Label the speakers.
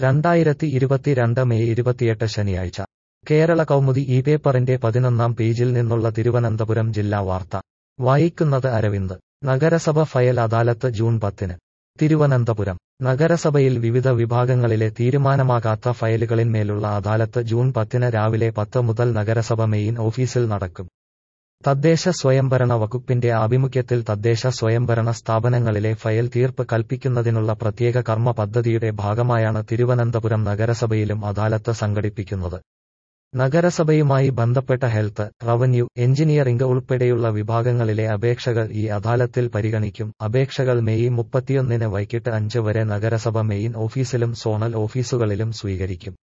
Speaker 1: രണ്ടായിരത്തി ഇരുപത്തിരണ്ട് മെയ് ഇരുപത്തിയെട്ട് ശനിയാഴ്ച കേരള കൗമുദി ഈ പേപ്പറിന്റെ പതിനൊന്നാം പേജിൽ നിന്നുള്ള തിരുവനന്തപുരം ജില്ലാ വാർത്ത വായിക്കുന്നത് അരവിന്ദ് നഗരസഭ ഫയൽ അദാലത്ത് ജൂൺ പത്തിന് തിരുവനന്തപുരം നഗരസഭയിൽ വിവിധ വിഭാഗങ്ങളിലെ തീരുമാനമാകാത്ത ഫയലുകളിന്മേലുള്ള അദാലത്ത് ജൂൺ പത്തിന് രാവിലെ പത്ത് മുതൽ നഗരസഭ മെയിൻ ഓഫീസിൽ നടക്കും തദ്ദേശ സ്വയംഭരണ വകുപ്പിന്റെ ആഭിമുഖ്യത്തിൽ തദ്ദേശ സ്വയംഭരണ സ്ഥാപനങ്ങളിലെ ഫയൽ തീർപ്പ് കൽപ്പിക്കുന്നതിനുള്ള പ്രത്യേക കർമ്മ പദ്ധതിയുടെ ഭാഗമായാണ് തിരുവനന്തപുരം നഗരസഭയിലും അദാലത്ത് സംഘടിപ്പിക്കുന്നത് നഗരസഭയുമായി ബന്ധപ്പെട്ട ഹെൽത്ത് റവന്യൂ എഞ്ചിനീയറിംഗ് ഉൾപ്പെടെയുള്ള വിഭാഗങ്ങളിലെ അപേക്ഷകൾ ഈ അദാലത്തിൽ പരിഗണിക്കും അപേക്ഷകൾ മെയ് മുപ്പത്തിയൊന്നിന് വൈകിട്ട് അഞ്ച് വരെ നഗരസഭ മെയിൻ ഓഫീസിലും സോണൽ ഓഫീസുകളിലും സ്വീകരിക്കും